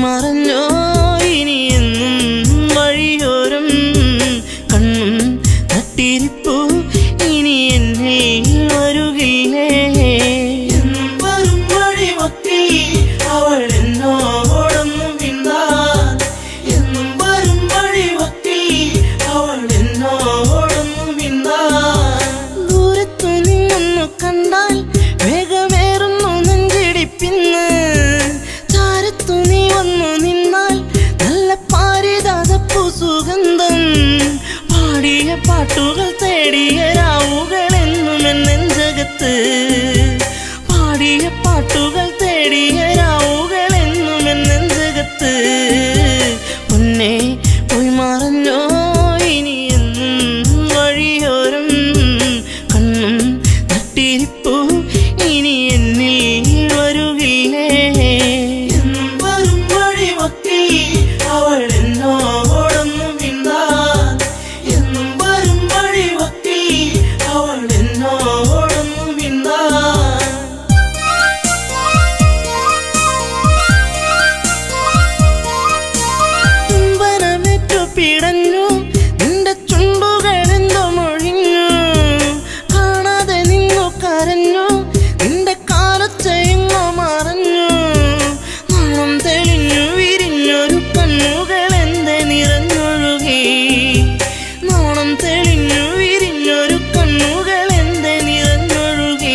മറഞ്ഞോ ഇനി എന്നും വഴിയോരം കണ്ണും നട്ടിരിപ്പു ഇനി എന്നിൽ വരുകില്ലേ എന്നും വരും വഴിമൊത്തി അവൾ എന്നോടൊന്നും മിണ്ടാൻ എന്നും വരും വഴിമൊത്തി അവൾ എന്നോടൊന്നും മിണ്ടാൻ ദൂരത്തു നിന്നൊന്നു കണ്ടാൽ വേഗമേറുന്നു നെഞ്ചിടിപ്പിന്ന് ചാരത്തു നീ വന്നു നിന്നാൽ നല്ല പാരിതാതപ്പു സുഗന്ധം പാടിയ പാട്ടുകൾ തേടിയ രാവുകൾ എന്നും എന്നെഞ്ചകത്ത് പാടിയ പാട്ടുകൾ തേടിയ രാവുകൾ എന്നും എന്നെഞ്ചകത്ത് പൊന്നെ പോയി മറഞ്ഞോ ഇനി എന്നും വഴിയോരം കണ്ണും നട്ടിരിപ്പു ഇനി എന്നിൽ വരുകില്ലേ എന്നും വരും വഴിമൊത്തി അവൾ എന്നോടൊന്നും മിണ്ടാൻ എന്നും വരും വഴിമൊത്തി അവൾ എന്നോടൊന്നും മിണ്ടാൻ ചുംബനമേറ്റു പിടഞ്ഞു നിന്റെ ചുണ്ടുകൾ എന്തോ മൊഴിഞ്ഞു കാണാതെ നിന്നു കരഞ്ഞു നിന്റെ കാലച്ചെങ്ങോ മറഞ്ഞു നാളം തെളിഞ്ഞു വിരിഞ്ഞൊരു കണ്ണുകൾ എന്തെ നിറഞ്ഞൊഴുകി നാണം തെളിഞ്ഞു വിരിഞ്ഞൊരു കണ്ണുകൾ എന്തെ നിറഞ്ഞൊഴുകി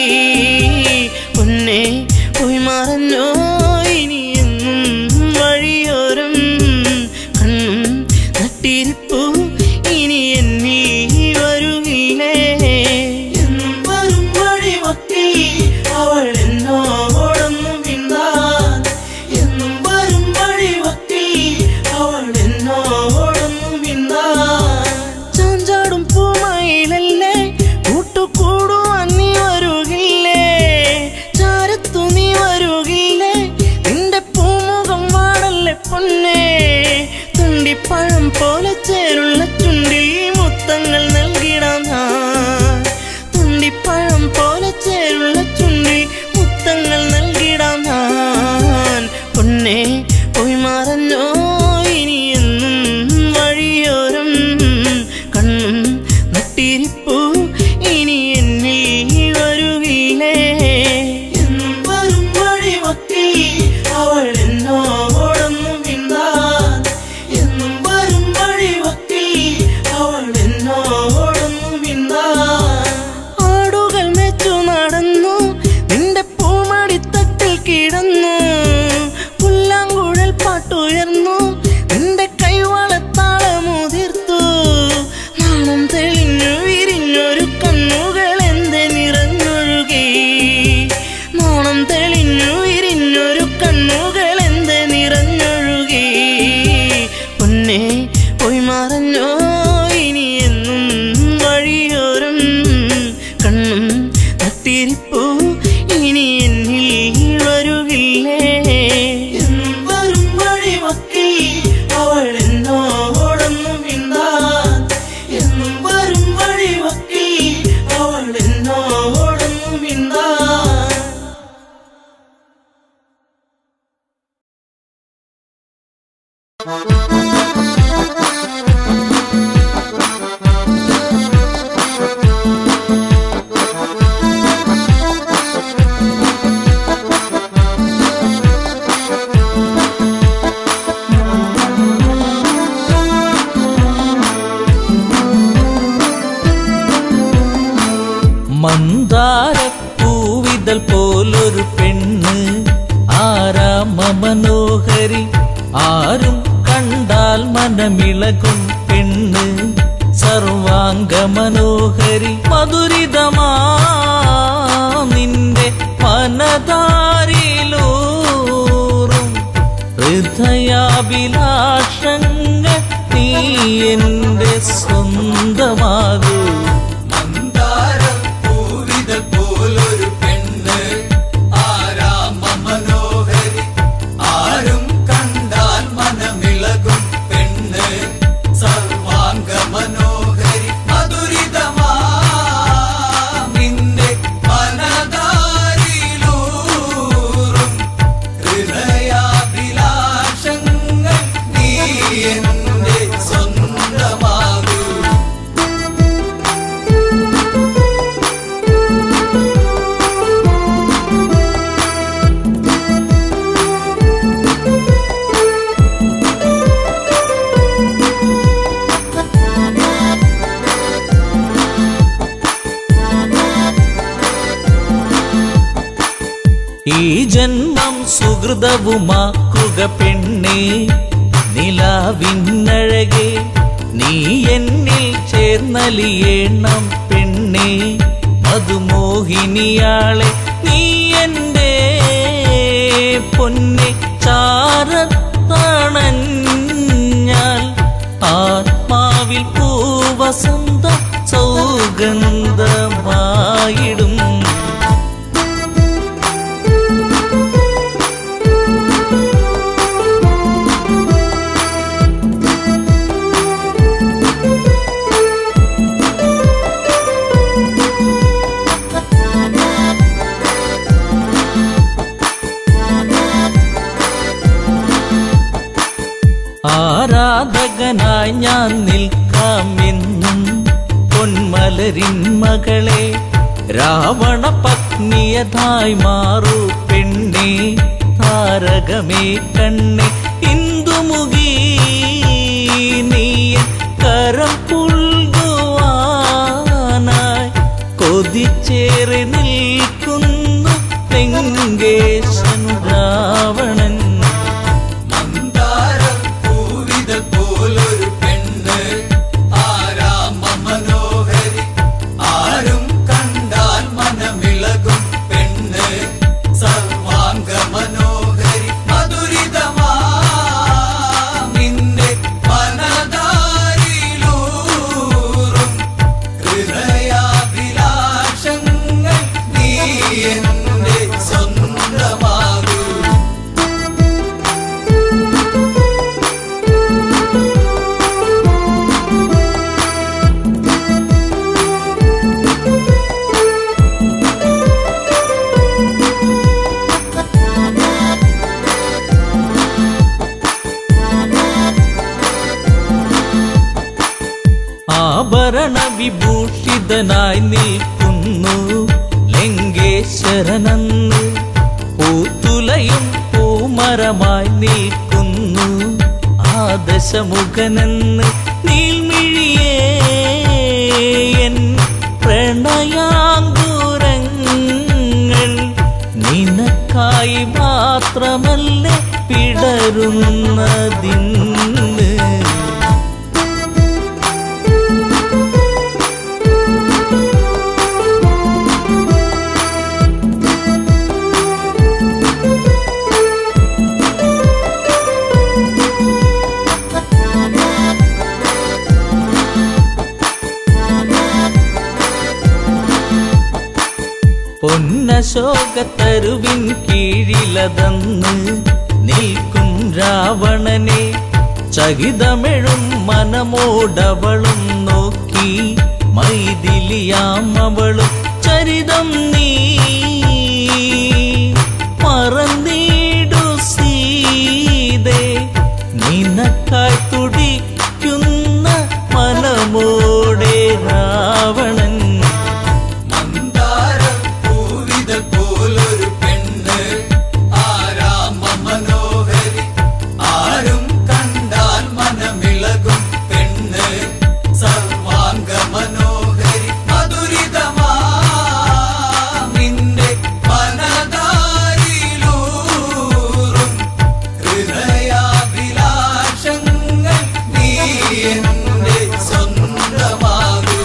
പൊന്നെ പോയി മറഞ്ഞോ ഇനി എന്നും വഴിയോരം കണ്ണും നട്ടിരിപ്പു ഇനി എന്നിൽ വരുകില്ലേ എന്നും വരും വഴിമൊത്തി അവൾ എന്നോടൊന്നും മിണ്ടാൻ എന്നും വരും വഴിമൊത്തി അവൾ എന്നോടൊന്നും മിണ്ടാൻ ചാഞ്ചാടും പൂമയിലല്ലേ കൂട്ടുകൂടുവാൻ നീ വരുകില്ലേ ചാരത്തു നീ വരുകില്ലേ നിന്റെ പൂമുഖം വാടല്ലേ പൊന്നേ തുണ്ടിപ്പഴം പോലെ ചേരുള്ള ചുണ്ടിൽ മുത്തങ്ങൾ നൽകിടാം ഞാൻ തുണ്ടിപ്പഴം പോലെ ചേരുള്ള ചുണ്ടിൽ മുത്തങ്ങൾ നൽകിടാം ഞാൻ പൊന്നെ പോയി മറഞ്ഞോ ഇനി എന്നും വഴിയോരം കണ്ണും നട്ടിരിപ്പു ഇനി എന്നിൽ വരുകില്ലേ എന്നും വരും വഴിമൊത്തി അവൾ എന്നോടൊന്നും മിണ്ടാൻ എന്നും വരും വഴിമൊത്തി അവൾ എന്നോടൊന്നും മിണ്ടാൻ ആടുകൾ മെച്ചു നടന്നു നിന്റെ പൂമടിത്തട്ടിൽ കിടന്നു പുല്ലാങ്കുഴൽ പാട്ടുയർന്നു നിന്റെ കൈവളത്താളമുതിർത്തു നാണം തെളിഞ്ഞു വിരിഞ്ഞൊരു കണ്ണുകൾ എന്തെ നിറഞ്ഞൊഴുകി നാണം തെളിഞ്ഞു വിരിഞ്ഞൊരു കണ്ണുകൾ എന്തെ നിറഞ്ഞൊഴുകി പൊന്നെ പോയി മറഞ്ഞോ ഇനി എന്നും വഴിയോരം കണ്ണും നട്ടിരിപ്പു ഇനി എന്നിൽ വരുകില്ലേ എന്നും വരും വഴിമൊത്തി അവൾ എന്നോടൊന്നും മിണ്ടാൻ എന്നും വരും വഴിമൊത്തി അവൾ എന്നോടൊന്നും മിണ്ടാൻ മന്ദാരപ്പൂവിതൽ പോലൊരു പെണ്ണ് ആരാമ മനോഹരി ആരും കണ്ടാൽ മനമിളകും പെണ്ണ് സർവാംഗ മനോഹരി മധുരിതമാ നിന്റെ മനതാരിലൂറും ഹൃദയാഭിലാഷങ്ങൾ നീ എന്റെ സ്വന്തമാകൂ മന്ദാരപ്പൂവിതൾ പോലൊരു പെണ്ണ് ആരാമ മനോഹരി ആരും കണ്ടാൽ മനമിളകും പെണ്ണ് സർവാംഗ മനോഹരി മധുരിതമാ നിന്റെ മനതാരിലൂറും ഹൃദയാഭിലാഷങ്ങൾ ഈ ജന്മം സുഹൃതവുമാക്കുക പെണ്ണേ നിലാവിന്നഴകെ നീ എന്നിൽ ചേർന്നലിയേണം പെണ്ണേ മധുമോഹിനിയാളെ നീ എൻ്റെ പൊന്നെ ചാരത്തണഞ്ഞാൽ ആത്മാവിൽ പൂവസന്ത സൗഗന്ധമായിടും ആരാധകനായി ഞാൻ നിൽക്കാമെന്നും പൊന്മലരിൻ മകളെ രാവണ പത്നിയതായി മാറൂ പെണ്ണെ താരകമേ കണ്ണെ ഇന്ദുമുഖി നീയ കരം പുൽകുവാനായി കൊതിച്ചേറി നിൽക്കുന്നു തെങ്കേശൻ രാവണൻ മന്ദാരപ്പൂവിതൾ പോലൊരു പെണ്ണ് ആരാമ മനോഹരി ആരും കണ്ടാൽ മനമിളകും പെണ്ണ് സർവാംഗ മനോഹരി മധുരിതമാ നിന്നെ മനതാരിലൂറും ഹൃദയാഭിലാഷങ്ങൾ നീ എന്റെ സ്വന്തമാകൂ ആഭരണ വിഭൂഷിതനായി നിൽക്കുന്നു ലങ്കേശ്വരനെന്ന് പൂത്തുലയും പൂമരമായി നിൽക്കുന്നു ആദശമുഖനെന്ന് നീൽമിഴിയേ എൻ പ്രണയാങ്കുരങ്ങൾ നിനക്കായി മാത്രമല്ലേ പിടരുന്നതിന്ന് പൊന്നശോകത്തരുവിൻ കീഴിലതന്ന് നിൽക്കും രാവണനെ ചകിതമെഴും മനമോടവളും നോക്കി മൈതിലിയാം അവളും ചരിതം നീ മറന്നീടു സീതേ നിനക്കായി തുടിക്കുന്ന മനമോടെ രാവണൻ മന്ദാരപ്പൂവിതൾ പോലൊരു പെണ്ണ് ആരാമ മനോഹരി ആരും കണ്ടാൽ മനമിളകും പെണ്ണ് സർവാംഗ മനോഹരി മധുരിതമാ നിന്റെ മനതാരിലൂറും ഹൃദയാഭിലാഷങ്ങൾ നീ എന്റെ സ്വന്തമാകൂ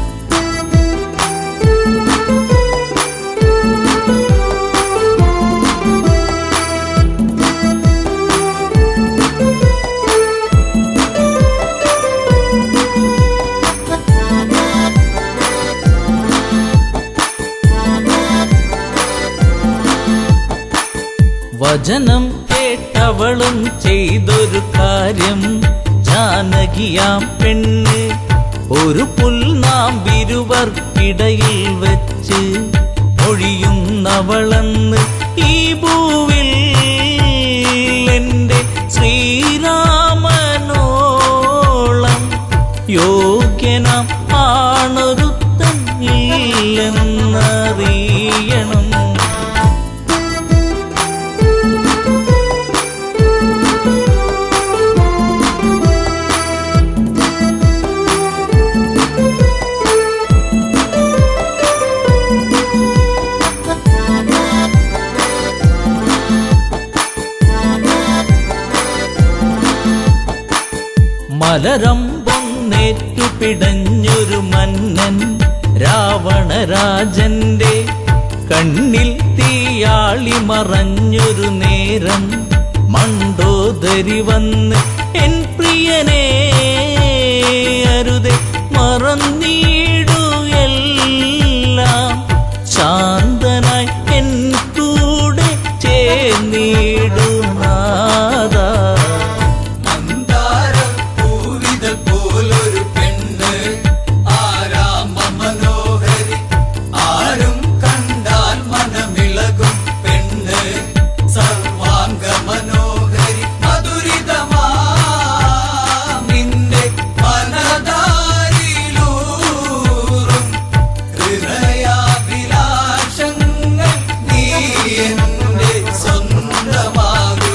വചനം കേട്ടവളും ചെയ്തൊരു കാര്യം ജാനകിയാം പെണ്ണ് ഒരു പുൽനാം ബിരുവർക്കിടയിൽ വെച്ച് ഒഴിയുന്നവളെന്ന് ഈ ഭൂവിൽ എൻ്റെ ശ്രീരാമനോളം യോഗ്യനാം ആണൊരുത്തൻ ഇല്ലെന്നറിയണം മലരമ്പൊന്നേറ്റു പിടഞ്ഞൊരു മന്നൻ രാവണരാജന്റെ കണ്ണിൽ തീയാളി മറഞ്ഞൊരു നേരം മണ്ടോദരി വന്ന് എൻ പ്രിയനെ അരുതെ മറന്നീടു എല്ലാം ശാന്തനായി എൻ കൂടെ ചേർന്നിടുന്നാഥ മന്ദാരപ്പൂവിതൾ പോലൊരു പെണ്ണ് ആരാമ മനോഹരി ആരും കണ്ടാൽ മനമിളകും പെണ്ണ് സർവാംഗ മനോഹരി മധുരിതമാ നിന്റെ മനതാരിലൂറും ഹൃദയാഭിലാഷങ്ങൾ നീ എന്റെ സ്വന്തമാകൂ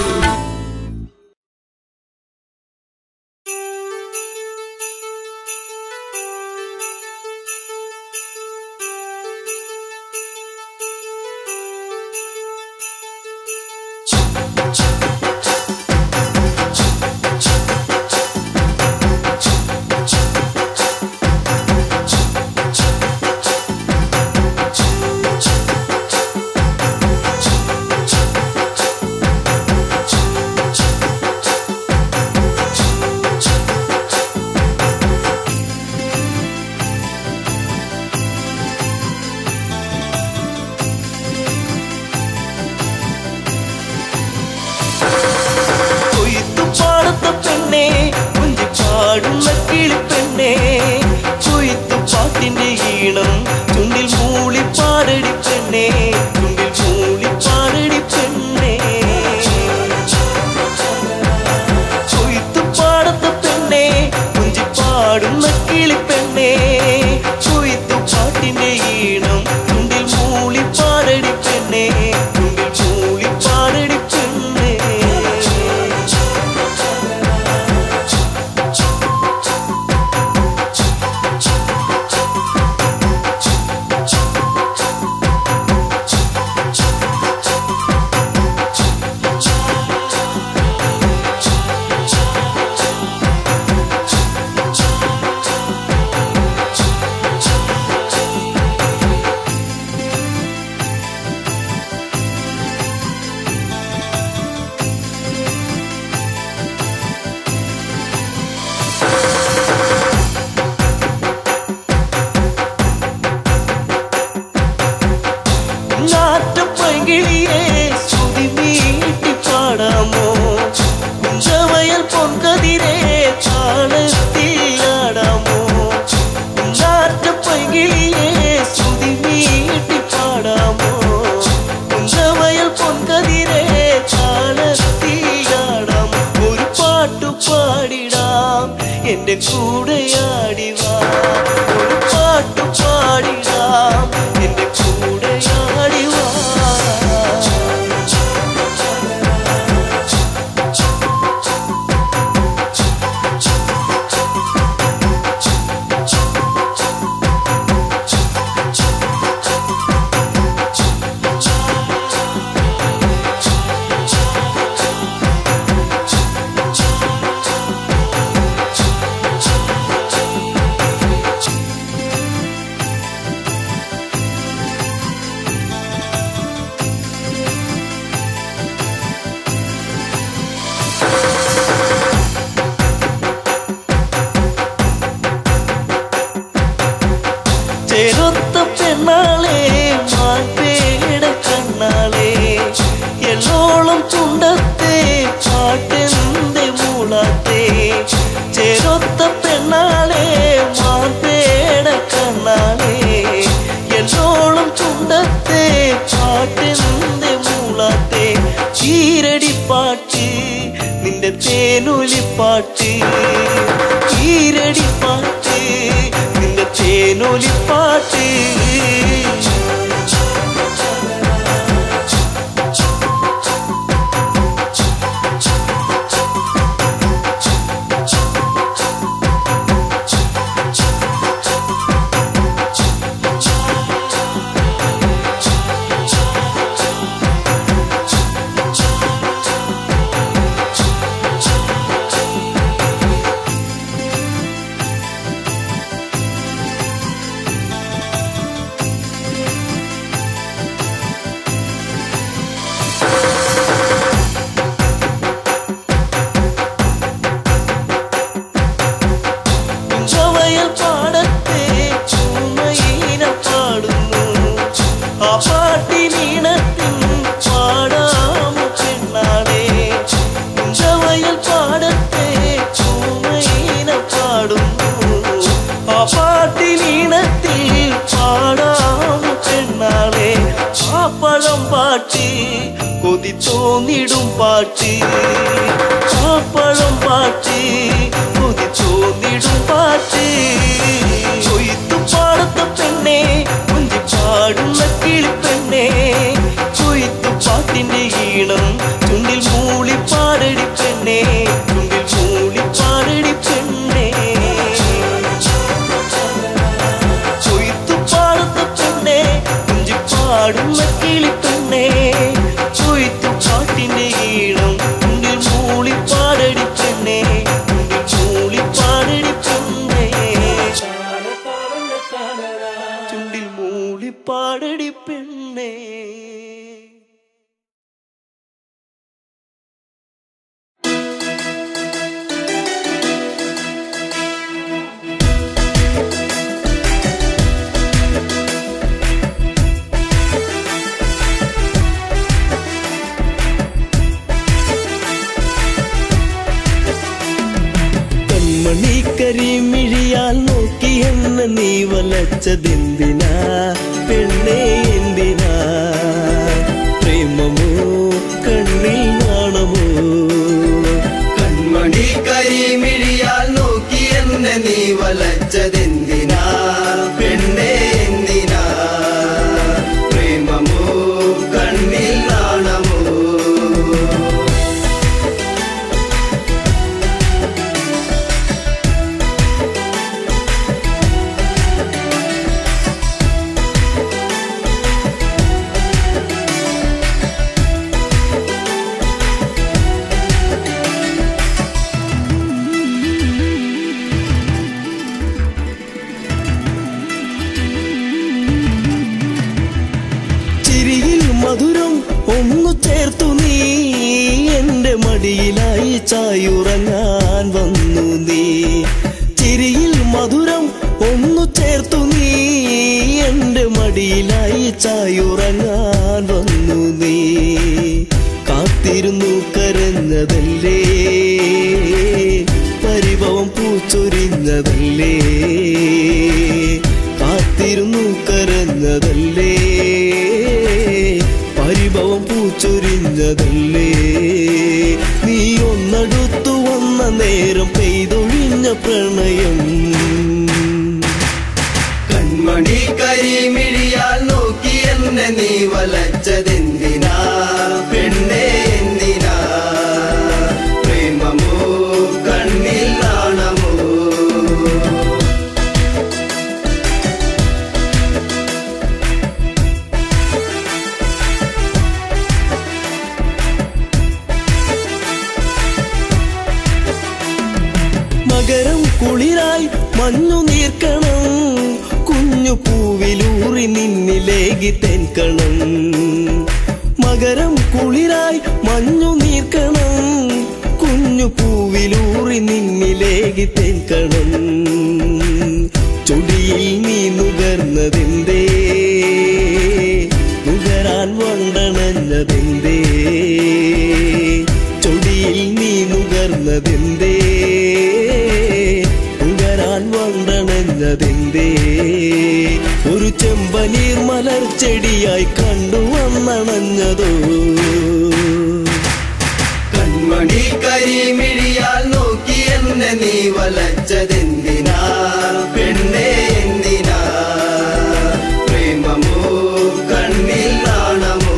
കൊയ്ത്തുപാടത്ത പെണ്ണെ കുഞ്ചി പാടുന്ന കിളിപ്പെണ്ണെ കൊയ്ത്തുപാട്ടിന്റെ ഈണം ചുണ്ടിൽ മൂളി പാടടി പെണ്ണെ ചുണ്ടിൽ മൂളി പാടടി പെണ്ണെ കൊയ്ത്തുപാടത്ത പെണ്ണെ കുഞ്ചി പാടുന്ന കിളിപ്പെണ്ണെ കൊയ്ത്തുപാട്ടിന്റെ ഈണം ചുണ്ടിൽ മൂളി പാടടി പെണ്ണെ ചുണ്ടിൽ മൂളി പാടടി പെണ്ണെ നാട്ടുപൈകിളിയെ ശ്രുതി മീട്ടി പാടാമോ കുഞ്ചവയൽ പൊൻകതിരെ താളത്തിലാടാമോ നാട്ടുപൈകിളിയെ ശ്രുതി മീട്ടി പാടാമോ കുഞ്ചവയൽ പൊൻകതിരെ താളത്തിലാടാമോ ഒരു പാട്ടു പാടിടാം എന്റെ കൂടെ ആടിവാ ഒരു പാട്ടു പാടിടാം എന്റെ കൂടെ ആടിവാ ചെറുത്ത പെണ്ണാളെ മാറ്റേട കണ്ണാളെ എള്ളോളം ചുണ്ടത്തെ പാട്ടെന്തെ മൂളാത്തെ ചെറുത്ത പെണ്ണാളെ മാറ്റേട കണ്ണാളെ എള്ളോളം ചുണ്ടത്തെ പാട്ടെന്തെ മൂളാത്തെ ചീരടി പാട്ട് നിന്റെ തേനൊലിപ്പാട്ട് ചീരടി പാട്ട് നിന്റെ തേനൊലിപ്പാട്ട് വയൽ പാടത്തെ ചൂമയിന പാടുന്നു ആ പാട്ടിനീണത്തിൽ പാടാം പെണ്ണാളെ ആ പഴം പാട്ടി കൊതി തോന്നിടും പാട്ടി ആ പഴം പാട്ടി കൊതി തോന്നിടും പാട്ടി കൊയ്ത്തു പാടത്ത പെണ്ണെ കുഞ്ചി പാടുന്ന കിളിപ്പെണ്ണെ കൊയ്ത്തു പാട്ടിന്റെ ഈണം ചുണ്ടിൽ മൂളി പാടടി പെണ്ണെ ചുണ്ടിൽ മൂളി പാടടി പെണ്ണെ ചൊയ്ത്തു പാടുന്ന പെണ്ണെ കുഞ്ചി പാടുന്ന കിളിപ്പെണ്ണെ ചൊയ്ത്തു പാട്ടിന്റെ ഈണം ചുണ്ടിൽ മൂളി പാടടി പെണ്ണെ ചുണ്ടിൽ മൂളി പാടടി പെണ്ണെ ചുണ്ടിൽ മൂളി പാടടി പെണ്ണേ കൺമണി കരിമിഴിയാൽ നോക്കി എന്നെ നീ വലച്ചതെന്തിനാ പെണ്ണേ എന്തിനാ പ്രേമമോ കണ്ണിൽ നാണമോ കൺമണി കരിമിഴിയാൽ നോക്കി എന്നെ നീ വലച്ചതെന്തിനാ പെണ്ണെ എന്തിനാ പ്രേമമോ കണ്ണിൽ നാണമോ ചിരിയിൽ മധുരം ഒന്നു ചേർത്തു നീ എന്റെ മടിയിലായി ചായുറങ്ങാൻ വന്നു നീ ചിരിയിൽ മധുരം ഒന്നു ചേർത്തു നീ എന്റെ മടിയിലായി ചായുറങ്ങാൻ വന്നു നീ കാത്തിരുന്നു കരഞ്ഞതല്ലേ പരിഭവം പൂച്ചൊരിഞ്ഞതല്ലേ കാത്തിരുന്നു കരഞ്ഞതല്ലേ പരിഭവം പൂച്ചൊരിഞ്ഞതല്ലേ നീ ഒന്നടുത്തു വന്ന നേരം പെയ്തൊഴിഞ്ഞ പ്രണയം കൺമണി കരിമിഴിയാൽ നോക്കി എന്നെ നീ വലച്ചതെന്തിനാ പെണ്ണെ എന്തിനാ പ്രേമമോ കണ്ണിൽ നാണമോ മകരം കുളിരായി മഞ്ഞു നീർക്കണം കുഞ്ഞു പൂവിലൂറി നിന്നിലേകി തെൻകണം മകരം കുളിരായി മഞ്ഞു നീർക്കണം കുഞ്ഞു പൂവിലൂറി നിന്നിലേകി തെൻകണം ചൊടിയിൽ നീ നുകർന്നതെന്തേ നുകരാൻ വണ്ടണഞ്ഞതെന്തേ ചൊടിയിൽ നീ നുകർന്നതെന്തേ നുകരാൻ വണ്ടണഞ്ഞതെന്തേ ഒരു ചെമ്പനീർ മലർ ചെടിയായി കണ്ടു വന്നണഞ്ഞതോ കൺമണി കരിമിഴിയാൽ നോക്കി എന്നെ നീ വലച്ചതെന്തിനാ പെണ്ണെ എന്തിനാ പ്രേമമോ കണ്ണിൽ നാണമോ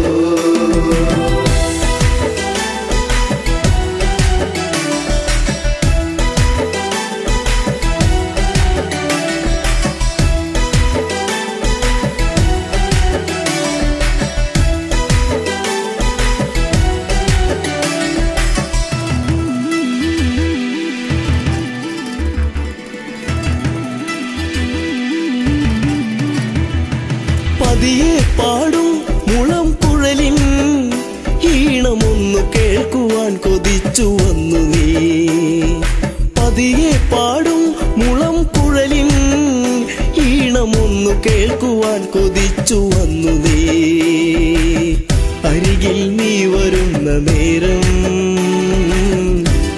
പതിയെ പാടും മുളം കുഴലിൻ ഈണമൊന്നു കേൾക്കുവാൻ കൊതിച്ചു വന്നു നീ പതിയെ പാടും മുളം കുഴലിൻ ഈണമൊന്നു കേൾക്കുവാൻ കൊതിച്ചു വന്നു നീ അരികിൽ നീ വരുന്ന നേരം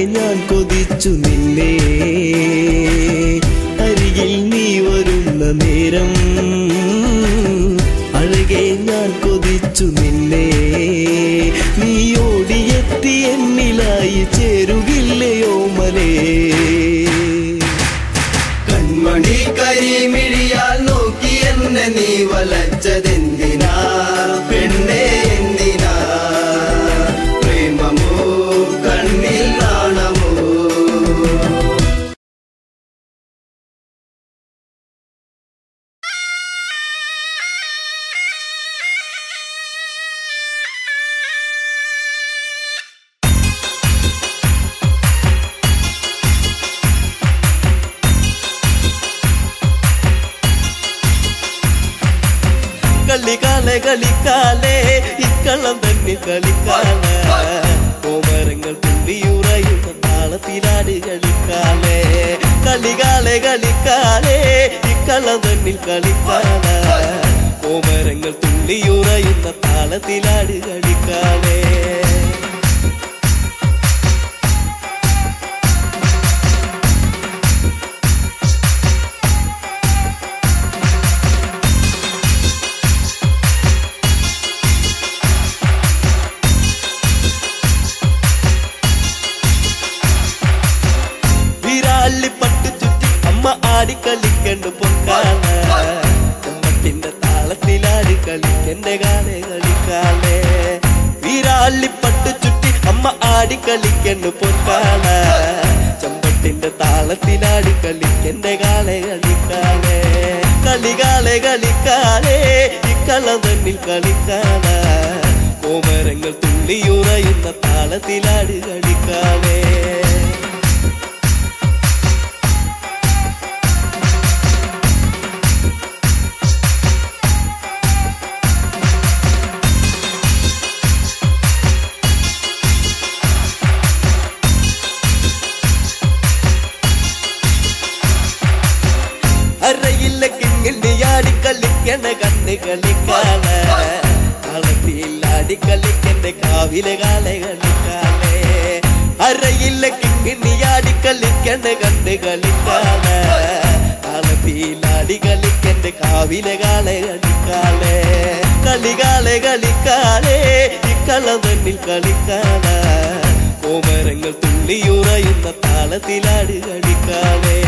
ഞാൻ കൊതിച്ചു നിന്നെ അരികിൽ നീ വരുന്ന നേരം അഴകെ ഞാൻ കൊതിച്ചു നിന്നെ നീ ഓടിയെത്തി എന്നിലായി ചേരുകില്ലയോ മലേ കൺമണി കരിമിഴിയാൽ നോക്കി എന്നെ നീ വലച്ചതെന്തിനാ പെണ്ണെ എന്തിനാ പ്രേമമോ കണ്ണിൽ നാണമോ കളിക്കാലെ കളിക്കാലേ ഇക്കള്ളം തന്നെ കളിക്കാല കോമരങ്ങൾ തുള്ളിയുറയുന്ന താളത്തിലാട് കളിക്കാലേ കളികാലെ കളിക്കാലേ ഇക്കള്ളം തന്നിൽ കളിക്കാല കോമരങ്ങൾ തുള്ളിയുറയുന്ന താളത്തിലാട് കളിക്കാലേ വിരാളി പട്ടു ചുറ്റി അമ്മ ആടിക്കളിക്കണ്ട് പൊക്കാല ചമ്മത്തിന്റെ താളത്തിലാടി കളിക്കന്റെ കാലേ കളിക്കാലേ വിരാളി പട്ടു ചുറ്റി അമ്മ ആടിക്കളിക്കണ്ട് പൊക്കാല ചമ്പട്ടിന്റെ താളത്തിലാടി കളിക്കന്റെ കാലേ കളിക്കാലേ കളികാലേ കളിക്കാലേ ഇക്കള്ളം തന്നിൽ കളിക്കാല കോമരങ്ങൾ തുള്ളിയുറയുന്ന താളത്തിലാടി കളിക്കാലേ അരയില്ല കിങ്ങിണ്ടി ആടി കളിക്കണ കണ്ണ് കളിക്കാല കളത്തിയിൽ ആടി കളിക്കണ്ട കാവിലെ കാല കളിക്കാലേ അരയില്ല കിങ്ങിണ്ടി ആടി കളിക്കണ കണ്ണ് കളിക്കാല കളത്തിയിൽ ആടി കളിക്കണ്ട കാവിലെ കാല കളിക്കാലേ കളികാലെ കളിക്കാലേ ഇക്കള്ളം തന്നിൽ കളിക്കാല കോമരങ്ങൾ തുള്ളിയുറയുന്ന താളത്തിലാട് കളിക്കാലേ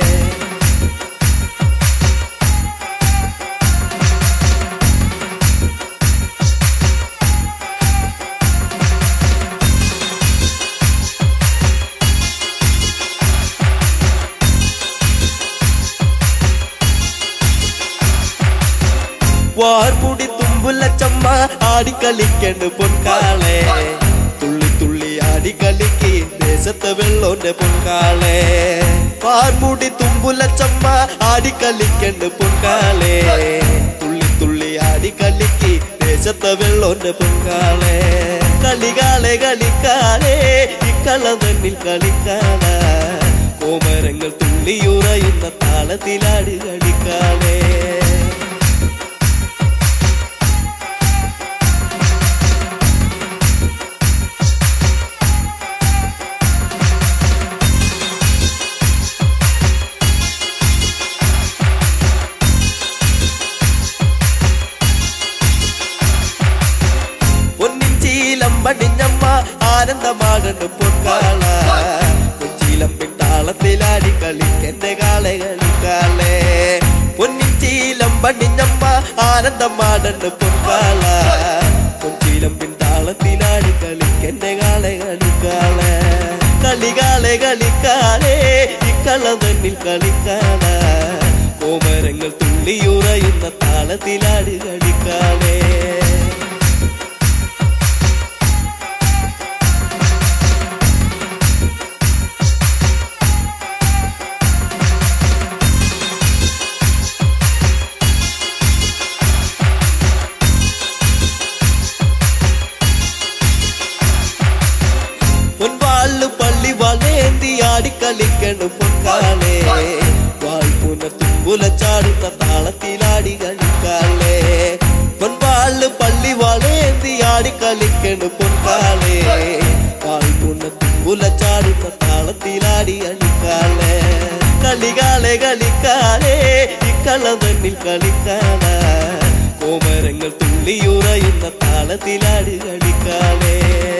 വാർമുടി തുമ്പുല ചമ്മ ആടിക്കളിക്കണ്ട് പൊൻകാളെ തുള്ളി തുള്ളി ആടിക്കളിക്ക് ദേശത്തെ വെള്ളോന്റെ പൊൻകാളെ വാർമുടി തുമ്പുല ചമ്മ ആടിക്കളിക്കണ്ട് പൊൻകാളെ തുള്ളി തുള്ളി ആടിക്കളിക്ക് ദേശത്തെ വെള്ളോന്റെ പൊൻകാളെ കളികാലെ കളിക്കാലേ ഇക്കള്ളം തന്നിൽ കളിക്കാല കോമരങ്ങൾ തുള്ളിയുറയുന്ന താളത്തിലാട് കളിക്കാലേ പൊന്നിഞ്ചീലം പടിഞ്ഞമ്മ ആനന്ദമാകണ്ട് പൊൻകാള കൊച്ചിയിലം പിട്ടാളത്തിലാടി കളിക്കെന്റെ കാളെ കളിക്കാളേ പൊന്നിഞ്ചീലം പടിഞ്ഞമ്മ ആനന്ദമാടണ്ട് പൊൻകാള കൊച്ചിയിലം പിട്ടാളത്തിലാടി കളിക്കെന്റെ കാളെ കളിക്കാളേ കളികാലെ കളിക്കാലേ ഇക്കള്ളം തന്നിൽ കളിക്കാള കോമരങ്ങൾ തുള്ളിയുറയുന്ന താളത്തിലാടി കളിക്കാളേ പൊൻവാള് പള്ളി വളേന്തി ആടിക്കളിക്കണം പൊൻകാളേ വാൾപുന തുമ്പുല ചാടുന്ന താളത്തിലാടി കളിക്കാളേ പൊൻവാള് പള്ളി വളേന്തി ആടിക്കളിക്കണം പൊൻകാളേ വാൾപുന പൊന്ന തുമ്പുല ചാടുന്ന താളത്തിലാടി കളിക്കാളെ കളികാലെ കളിക്കാളെ ഇക്കള തന്നിൽ കളിക്കാള കോമരങ്ങൾ തുള്ളിയുറയുന്ന താളത്തിലാടി കളിക്കാളെ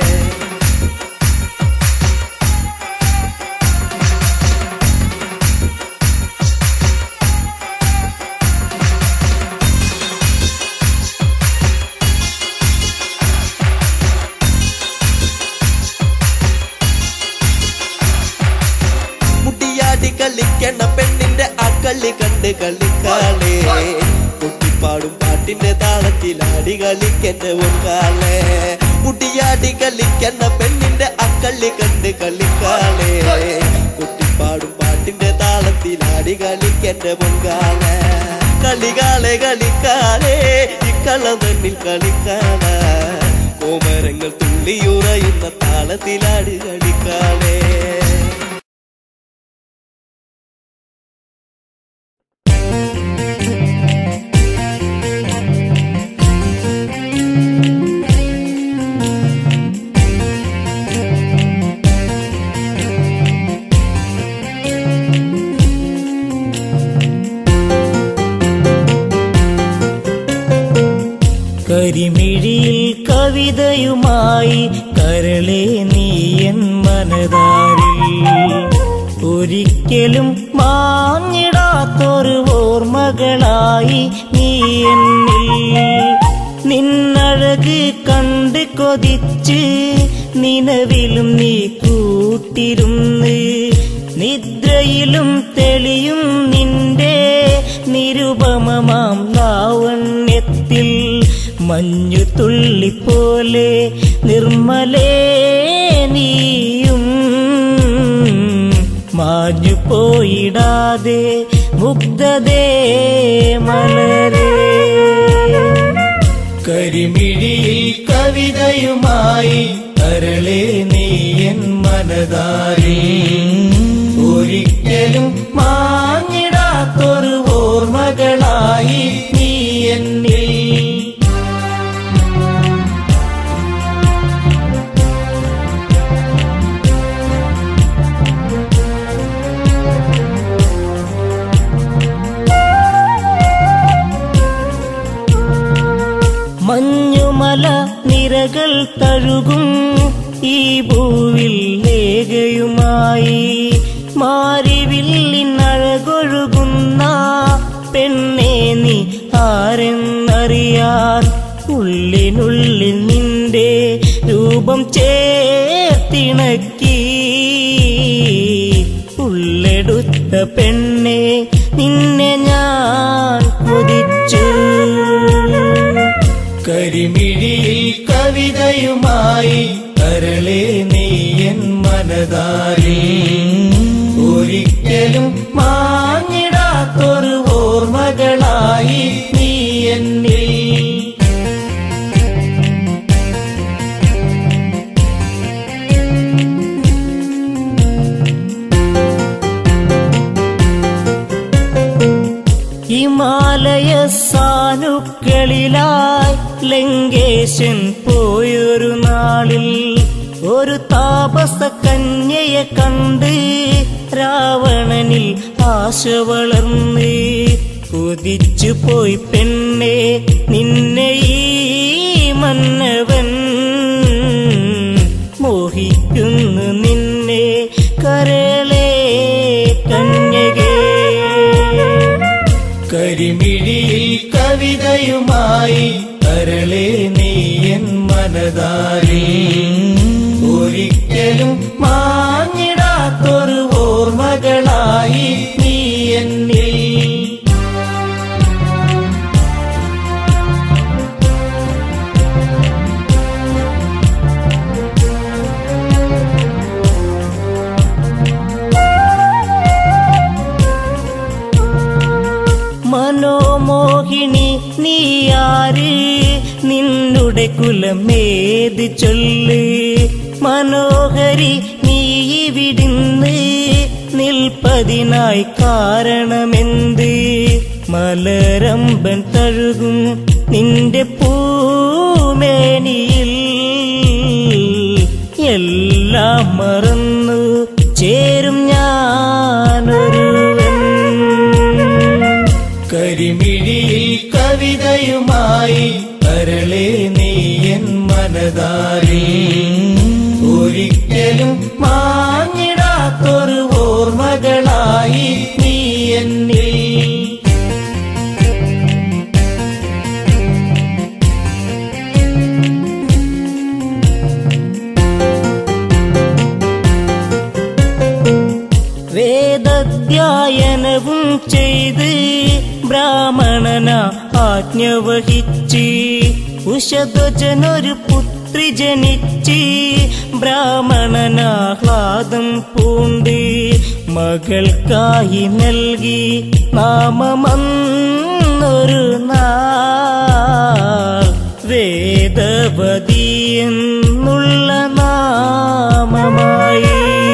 മുട്ടിയാടി കളിക്കണ പെണ്ണിന്റെ ആ കളി കണ്ട് കളിക്കാളേ കുട്ടിപ്പാടും പാട്ടിന്റെ താളത്തിലാടി കളിക്കണ്ട ഒക്കാളെ മുട്ടിയാടി കളിക്കണ പെണ്ണിന്റെ ആ കളി കണ്ട് കളിക്കാളേ കുട്ടിപ്പാടും പാട്ടിന്റെ താളത്തിലാടി കളിക്കണ്ട പൊങ്കാളെ കളികാളെ കളിക്കാളേ ഇക്കള തന്നിൽ കളിക്കാള കോമരങ്ങൾ തുള്ളിയുറയുന്ന താളത്തിലാടി കളിക്കാളേ കരിമിഴിയിൽ കവിതയുമായി കരളെ നീയൻ മനതാരിൽ ഒരിക്കലും മാഞ്ഞിടാത്തൊരു ഓർമ്മകളായി നീ എന്നിൽ നിന്നഴക് കണ്ട് കൊതിച്ച് നിലവിലും നീ കൂട്ടിരുന്ന് നിദ്രയിലും തെളിയും നിന്റെ നിരുപമമാം ലാവണ്യത്തിൽ മഞ്ഞു തുള്ളി പോലെ നിർമ്മലേ നീയും മാഞ്ഞു പോയിടാതെ മുഗ്ധതേ മലരേ കരിമിഴിയിൽ കവിതയുമായി കരളെ നീയൻ മനതാരി ഒരിക്കലും മാഞ്ഞിടാത്തൊരു ഓർമ്മകളായി നീ എന്നിൽ മഞ്ഞുമല നിരകൾ തഴുകും ഈ ഭൂവിൽ ലേഖയുമായി മാരിവില്ലിനഴകൊഴുകുന്ന പെണ്ണെ നീ ആരെന്നറിയാൻ ഉള്ളിനുള്ളിൽ നിന്റെ രൂപം ചേർത്തിണക്കി ഉള്ളെടുത്ത പെണ്ണെ നിന്നെ ഞാൻ കൊതിച്ചു കരിമിഴിയിൽ കവിതയുമായി കരളെ നീയൻ മനതാരി ഒരിക്കലും മാഞ്ഞിടാത്തൊരു ഓർമ്മകളായി നീ എന്നിൽ ഹിമാലയ സാനുക്കളിലായി ലങ്കേശൻ പോയൊരു നാളിൽ ഒരു താപസ കന്യയെ കണ്ട് രാവണനിൽ ആശ വളർന്ന് കുതിച്ചു പോയി പെണ്ണെ നിന്നെ ഈ മന്നവൻ മോഹിക്കുന്നു നിന്നെ കരളേ കന്യകേ കരിമിഴിയിൽ കവിതയുമായി കരളെ നീയൻ മനതാരി ഒരിക്കലും മാഞ്ഞിടാത്തൊരു ഓർമ്മകളായി നീ എന്നിൽ മനോമോഹിനി നീയാര് നിന്നുടെ കുലമേത് ചൊല്ല് മനോഹരി നീ വിടുന്ന് നിൽപ്പതിനായി കാരണമെന്ത് മലരമ്പൻ തഴുകും നിന്റെ പൂമേനിയിൽ എല്ലാം മറന്നു ചേരും ഞാനൊരുവൻ കരിമിഴിയിൽ കവിതയുമായി കരളെ നീയൻ മനതാരി ഒരിക്കലും മാഞ്ഞിടാത്തൊരു ഓർമ്മകളായി നീ എന്നിൽ വേദധ്യായനവും ചെയ്ത് ബ്രാഹ്മണന ആജ്ഞ വഹിച്ച് ഉഷധ്വജനൊരു പുത്രി ജനിച്ച് ബ്രാഹ്മണനാഹ്ലാദം പൂണ്ട് മകൾക്കായി നൽകി നാമമന്നൊരു നാൾ വേദവതി എന്നുള്ള നാമമായി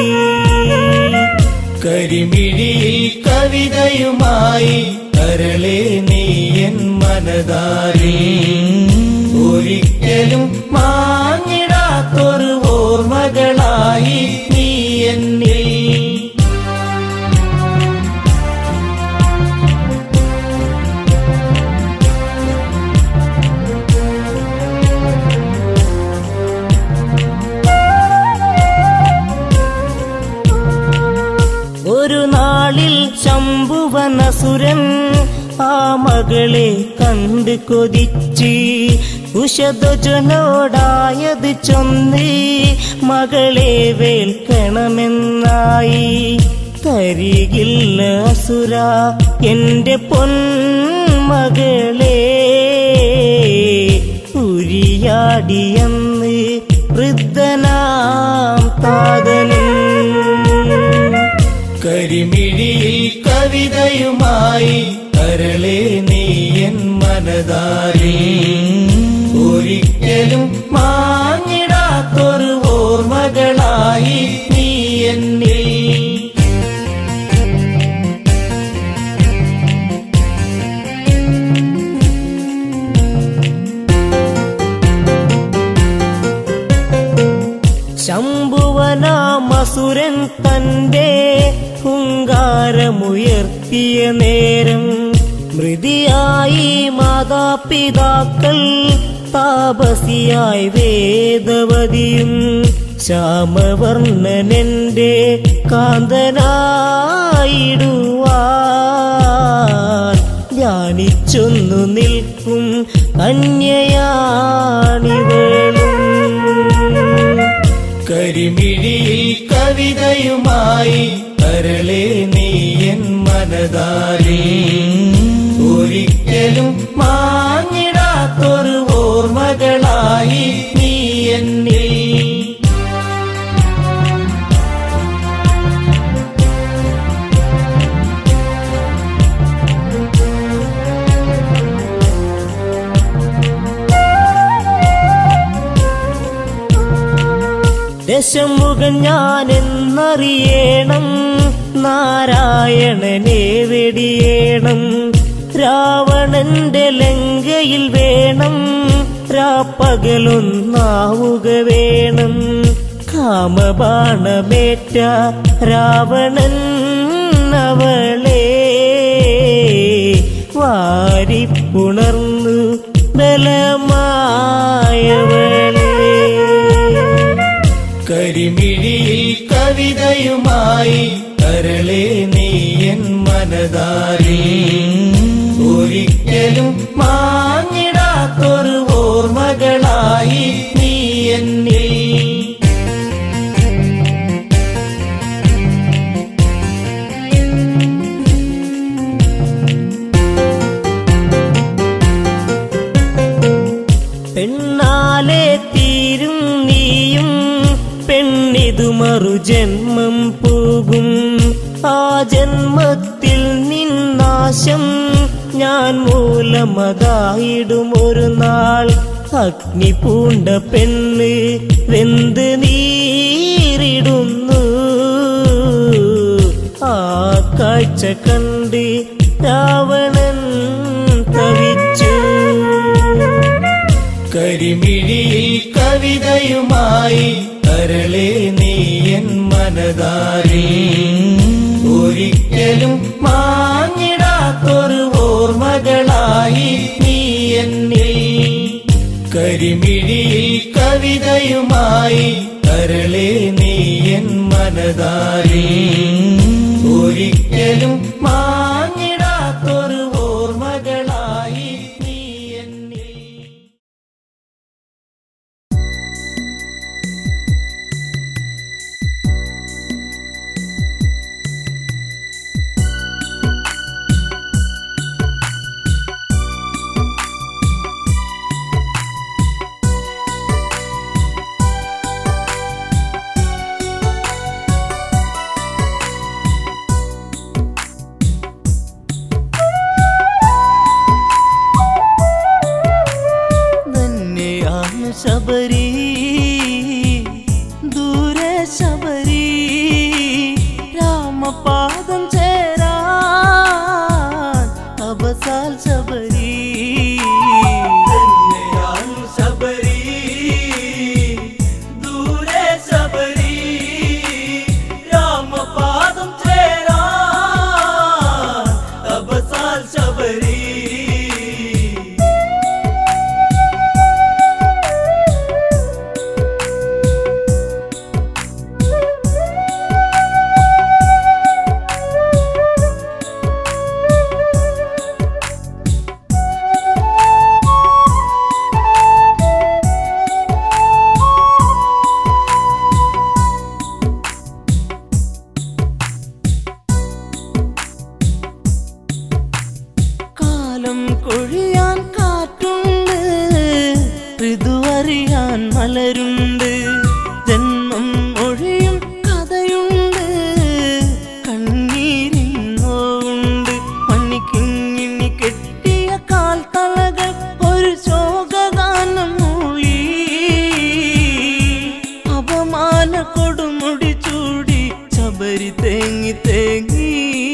കരിമിഴിയിൽ കവിതയുമായി കരളെ നീയൻ മനതാരി ഒരിക്കലും മാഞ്ഞിടാത്തൊരു ഓർമ്മകളായി നീ എന്നിൽ ഒരു നാളിൽ ശംഭുവനസുരൻ ആ മകളെ കണ്ട് കൊതിച്ച് ഉഷധ്വജനോടായത് ചൊന്ന് മകളെ വേൽക്കണമെന്നായി തരികില്ല അസുര എന്റെ പൊന്മകളെ ഉരിയാടിയെന്ന് വൃദ്ധനാം താതനും കരിമിഴിയിൽ കവിതയുമായി കരളെ നീയൻ മനതാരി ഒരിക്കലും മാഞ്ഞിടാത്തൊരു ഓർമ്മകളായി നീ എന്നിൽ ശംഭുവനാമസുരൻ തന്റെ ഹുങ്കാരമുയർത്തിയ നേരം മൃതിയായി മാതാപിതാക്കൾ താപസിയായി വേദവതിയും ശ്യാമവർണ്ണനെന്റെ കാന്തനായിടുവാൻ ധ്യാനിച്ചൊന്നു നിൽക്കും കന്യയാണിവളും കരിമിഴിയിൽ കവിതയുമായി കരളെ നീയൻ മനതാരി ഒരിക്കലും മാഞ്ഞിടാത്തൊരു ഓർമ്മകളായി നീ എന്നിൽ ദശമുഖൻ ഞാൻ എന്നറിയണം നാരായണനെ വെടിയേണം രാവണന്റെ ലങ്കയിൽ വേണം രാപ്പകലൊന്നാവുക വേണം കാമബാണമേറ്റ രാവണൻ അവളെ വാരിപ്പുണർന്നു ബലമായവളെ കരിമിഴിയിൽ കവിതയുമായി കരളെ നീയൻ മനതാരി ഒരിക്കലും മാഞ്ഞിടാത്തൊരു ഓർമ്മകളായി നീ എന്നിൽ പെണ്ണാലെ തീരും നീയും പെണ്ണിതു മറുജന്മം പോകും ആ ജന്മത്തിൽ നിന്നാശം ഞാൻ മൂലമതായിടും ഒരു നാൾ അഗ്നി പൂണ്ട പെണ്ണ് വെന്ത് നീറിടുന്നു ആ കാഴ്ച കണ്ട് രാവണൻ തവിച്ചു കരിമിഴിയിൽ കവിതയുമായി കരളെ നീ എൻ മനതാരിൽ ഒരിക്കലും മാഞ്ഞിടാത്തൊരു ഓർമ്മകളായി നീ എന്നിൽ കരിമിഴിയിൽ കവിതയുമായി കരളെ നീ എൻ മനതാരിൽ ഒരിക്കലും മാഞ്ഞിടാത്തൊരു ഓർമ്മകളായി നീ എന്നിൽ തന്നെയാണ് ശബരി ദൂരെ ശബരി രാമപാദം ചേരാൻ അബസാൽ ശബരി തന്നെയാണ് ശബരി ദൂരെ ശബരി രാമപാദം ചേരാൻ അബസാൽ ശബരി കാലം കൊഴിയാൻ കാറ്റുണ്ട് ഋതുവറിയാൻ മലരുണ്ട് ജന്മം ഒഴിയും കഥയുണ്ട് കണ്ണീരിൻ നോവുണ്ട് മണിക്കിങ്ങിണി കെട്ടിയ കാൽത്തളകൾ ഒരു ശോകഗാനം മൂളി അപമാന കൊടുമുടി ചൂടി ശബരി തേങ്ങി തേങ്ങി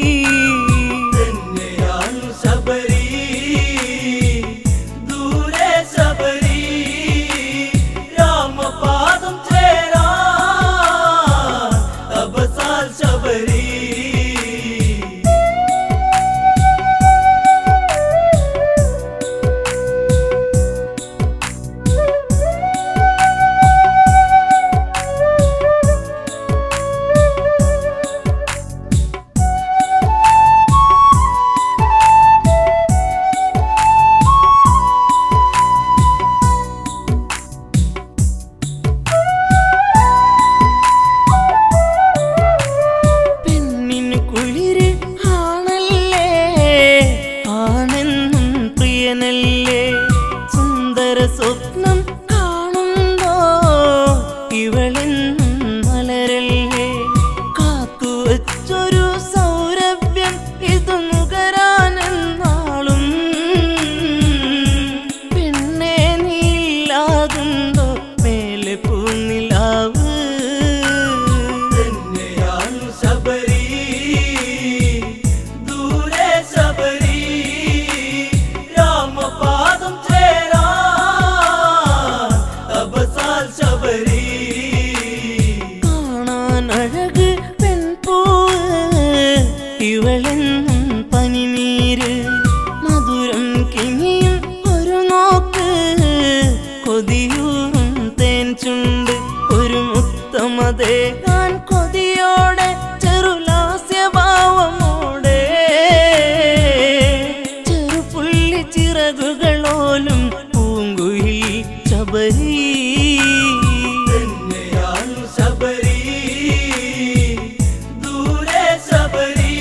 തന്നെയാണ് ശബരി ദൂരെ ശബരി രാമപാദം ചേരാൻ അബസാൽ ശബരി പെണ്ണിന് കുളിര് ആണല്ലേ ആണെന്നും പ്രിയനല്ലേ സുന്ദര സ്വപ്നം കാണുമ്പോ ഇവളെന്നും മലരല്ലേ കാത്തുവച്ചൊരു സൗരഭ്യം ഇത് നുകരാനെന്നാളും പെണ്ണെ നീലാകുമ്പോ മേലെ പൂനിലാവ് തന്നെയാണ് ശബരി ദൂരെ ശബരി രാമപാദം ചേരാൻ അബസാൽ ശബരി കാണാൻ അഴക് പെൺപൂവ് ഇവളെന്നും പനിനീര് മധുരം കിനിയും ഒരു നോക്ക് കൊതിയൂറും തേൻ ചുണ്ട് ഒരു മുത്തമതേകാൻ കൊതിയോടെ ചെറുലാസ്യഭാവമോടെ ചെറുപുള്ളി ചിറകുകളോലും പൂങ്കുയിൽ ശബരി തന്നെയാണ് ശബരി ദൂരെ ശബരി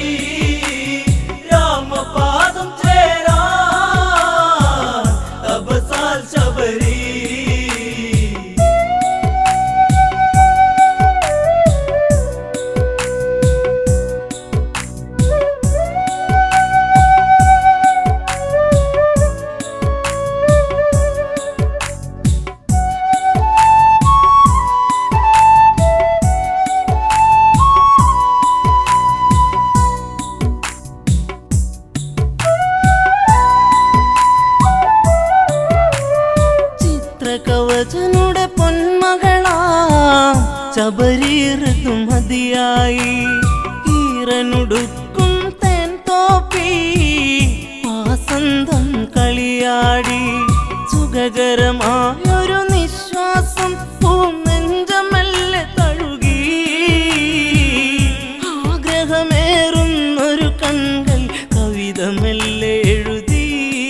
രാമപാദം ചേരാൻ അബസാൽ ശബരി കളിയായി ഈറനുടുക്കും തേൻ തോപ്പി വാസന്തം കളിയാടി സുഖകരമായൊരു നിശ്വാസം പൂനെഞ്ചമല്ലെ തഴുകി ആഗ്രഹമേറുന്നൊരു കണ്ണൽ കവിത മെല്ലെ എഴുതി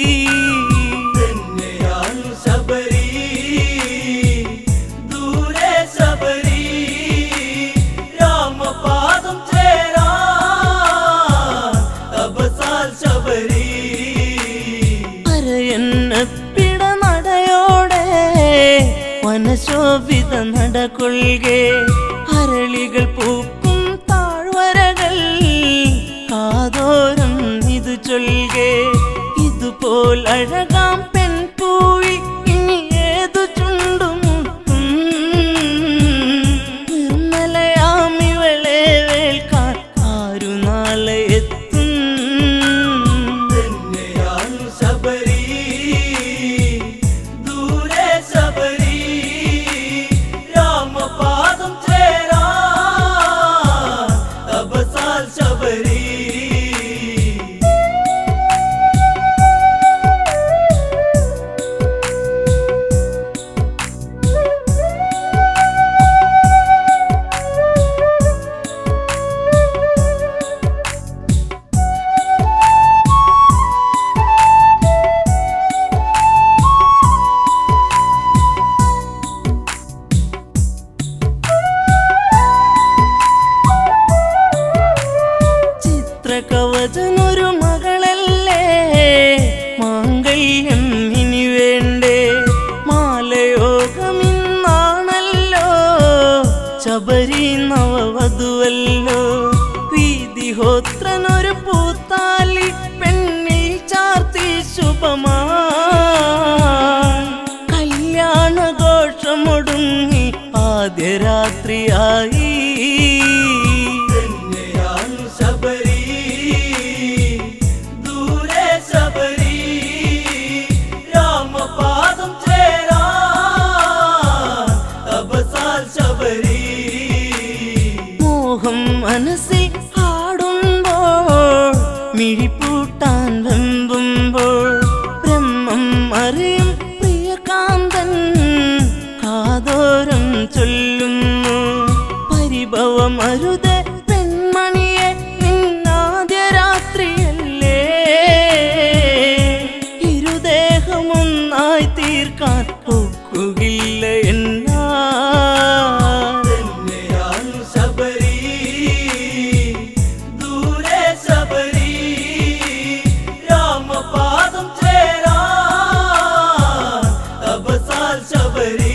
തന്നെയാണ് ശബരി ദൂരെ ശബരി രാമപാദം ചേരാ തപസാൽ ശബരി അരയന്നപ്പിട നടയോടെ വനശോഭിത നടകൊള്ളുകെ അരളികൾ പൂക്കും താഴ്വരകൾ കാതോരം ഇത് ചൊൽകെ ഇതുപോൽ അഴകാം പെൺപൂവി ഇനി ഏതു ചുണ്ടുമുട്ടും നിർമ്മലയാമിവളെ വേൽക്കാൻ ആരു നാളെ എത്തും തന്നെയാണ് ശബരി ദൂരെ ശബരി രാമപാദം ചേരാ തപസാൽ ശബരി ചിത്രകവചനൊരു മകളല്ലേ മാംഗല്യം ഇനി വേണ്ടേ മാലയോഗമിന്നാണല്ലോ ശബരി നവവധുവല്ലോ വീതിഹോത്രനൊരു പൂത്താലി പെണ്ണിൽ ചാർത്തി ശുഭമാ കല്യാണഘോഷമൊടുങ്ങി ആദ്യ രാത്രിയായി തന്നെയാണ് ശബരി ദൂരെ ശബരി രാമപാദം ചേരാ തപസാൽ ശബരി മോഹം മനസ്സിൽ ആടുമ്പോൾ മിഴിപ്പൂട്ടാൻ വെമ്പുമ്പോൾ ബ്രഹ്മം അറിയും പ്രിയകാന്തൻ കാതോരം ചൊല്ലുന്നു പരിഭവമരുത് പെൺമണിയെ നിന്നാദ്യ രാത്രിയല്ലേ ഇരുദേഹമൊന്നായി തീർക്കാൻ ഒക്കുകയില്ല എന്നാ തന്നെയാണ് ശബരി ദൂരെ ശബരി രാമപാദം ചേരാ തപസാൽ ശബരി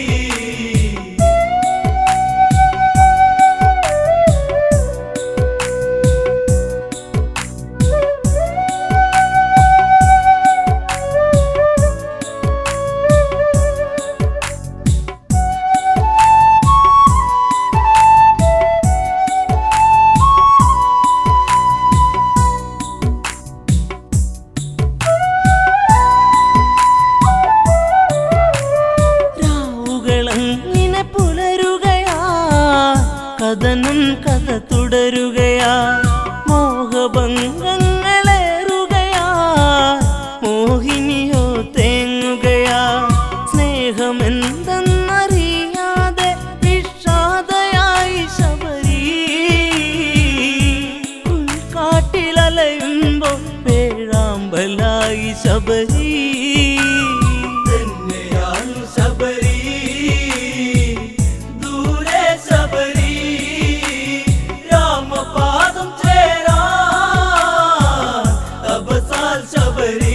രാവുകളങ്ങനെ പുലരുകയാ കഥനം കഥ തുടരുകയാ മോഹഭംഗങ്ങളേറുകയാ മോഹിനിയോ തേങ്ങുകയാ സ്നേഹമെന്തെന്നറിയാതെ വിഷാദയായി ശബരി ഉൾക്കാട്ടിലലയുമ്പോ പേഴാമ്പലായി ശബരി തന്നെയാണ് ശബരി ദൂരെ ശബരി രാമപാദം ചേരാ തപസാൽ ശബരി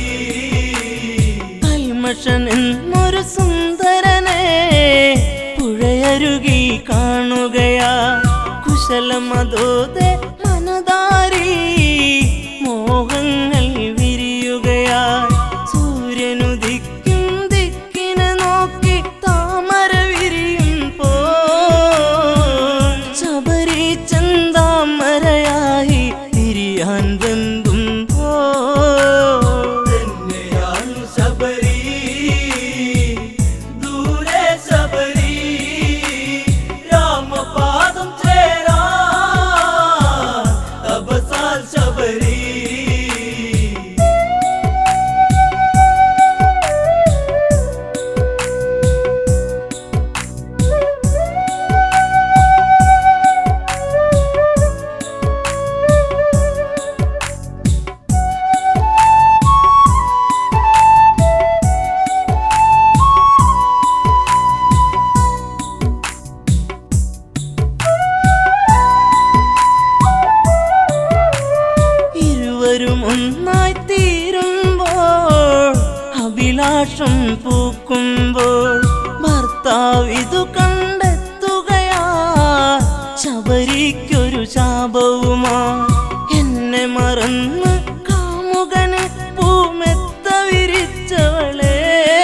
കൈമഷൻ എന്നൊരു സുന്ദരനെ പുഴയരുകിൽ കാണുകയാ കുശലമതോതെ മനതാരി മോഹങ്ങൾ വിരിയുകയാ സൂര്യനുദിക്കും ദിക്കിനെ നോക്കി താമര വിരിയും പോ ശബരി ചന്താമരയായി തിരിയാൻ വെമ്പും പോ തന്നെയാണ് ശബരി ദൂരെ ശബരി രാമപാദം ചേരാ ഒന്നായി തീരുമ്പോൾ അഭിലാഷം പൂക്കുമ്പോൾ ഭർത്താവ് ഇതു കണ്ടെത്തുകയാ ശബരിക്കൊരു ശാപവുമാ എന്നെ മറന്ന് കാമുകന് പൂമെത്ത വിരിച്ചവളെ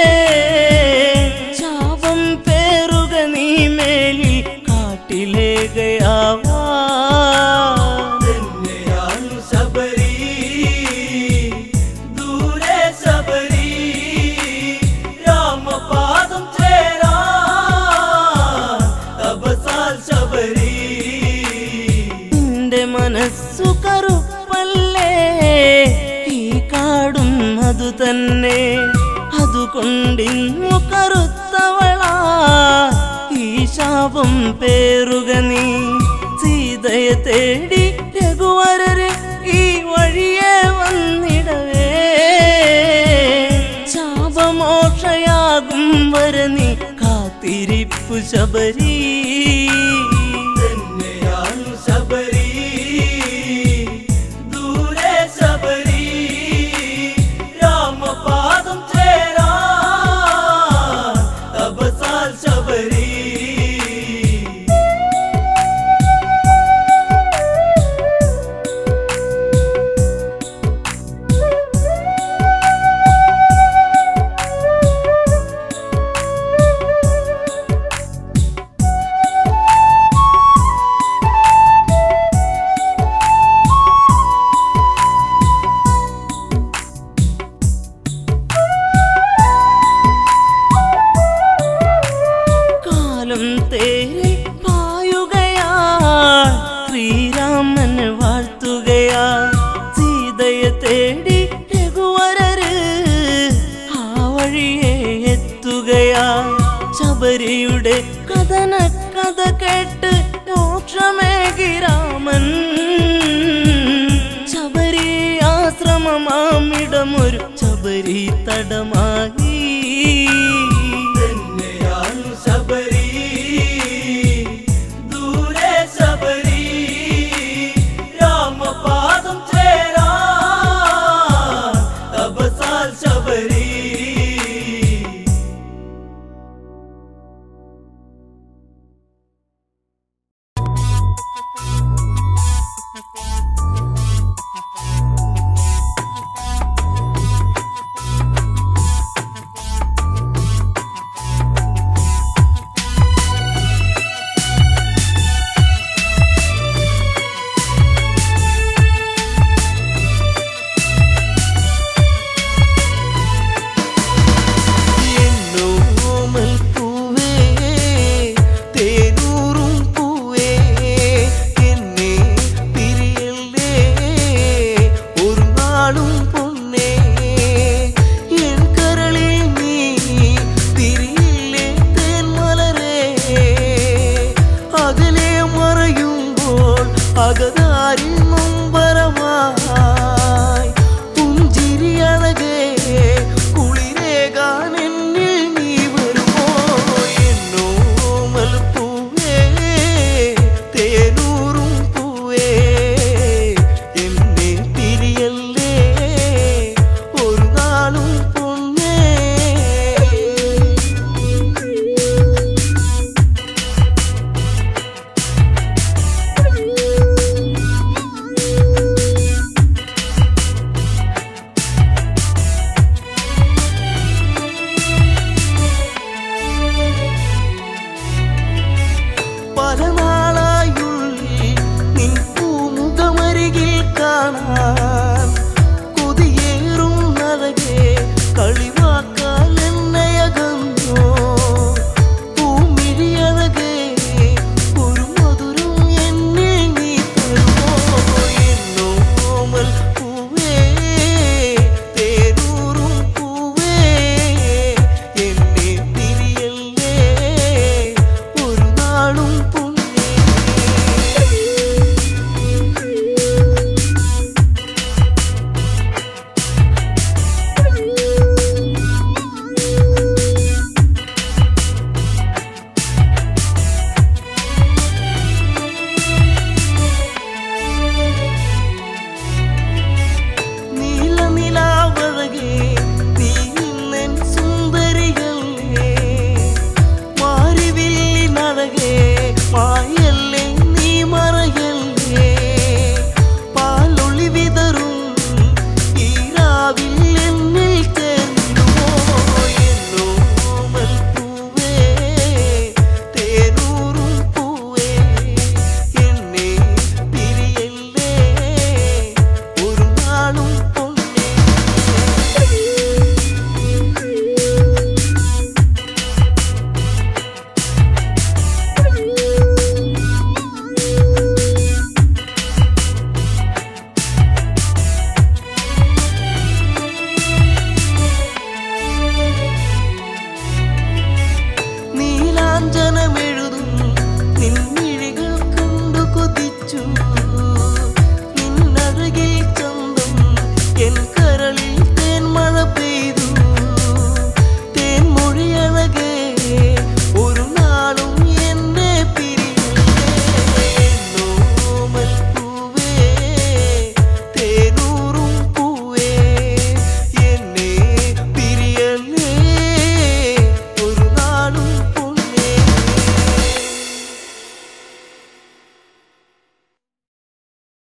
ശാപം പേറുക നീ മേലിൽ കാട്ടിലേകയാവാ തന്നെയാണു ശബരി ദൂരെ ശബരി രാമപാദം ചേരാ തപസാൽ ശബരി നിന്റെ മനസ്സു കറുപ്പല്ലേ ഈ കാടും അതു തന്നെ അതുകൊണ്ടിന്നു കറുത്തവളാ ഈ ശാപം പേറുക നീ സീതയെ തേടി രഘുവരര് ഈ വഴിയെ വന്നിടവേ ശാപമോക്ഷയാകും വര നീ കാത്തിരിപ്പു ശബരീ തന്നെയാണു ശബരി ദൂരെ ശബരി രാമപാദം ചേരാ തപസാൽ ശബരി കാലം തേരി പായുകയാ ശ്രീരാമൻ വാഴ്ത്തുകയാ സീതയെ തേടി രഘുവരര് ആ വഴിയെ എത്തുകയാ ശബരിയുടെ കഥന കഥ കേട്ട് മോക്ഷമേകി രാമൻ ശബരി ആശ്രമമാമിടമൊരു ശബരി തടമായി തന്നെയാണു ശബരി ദൂരെ ശബരി രാമപാദം ചേരാ തപസാൽ ശബരി എന്നോമൽ പൂവേ തേനൂറും പൂവേ എന്നെ പിരിയല്ലേ ഒരു നാളും പൊന്നേ എൻ കരളിൽ നീ പിരിയില്ലേ തേൻമലരേ അകലെ മറയുമ്പോൾ അകതാരിൽ നൊമ്പരമായി പുഞ്ചിരി അഴകേ കുളിരേകാൻ എന്നിൽ നീ വരുമോ എന്നോമൽ പൂവേ തേനൂറും പൂവേ എന്നെ തിരിയല്ലേ ഒരു നാളും പൊന്നേ പല നാളായുള്ളിൽ നിൻ പൂമുഖമരികിൽ കാണാൻ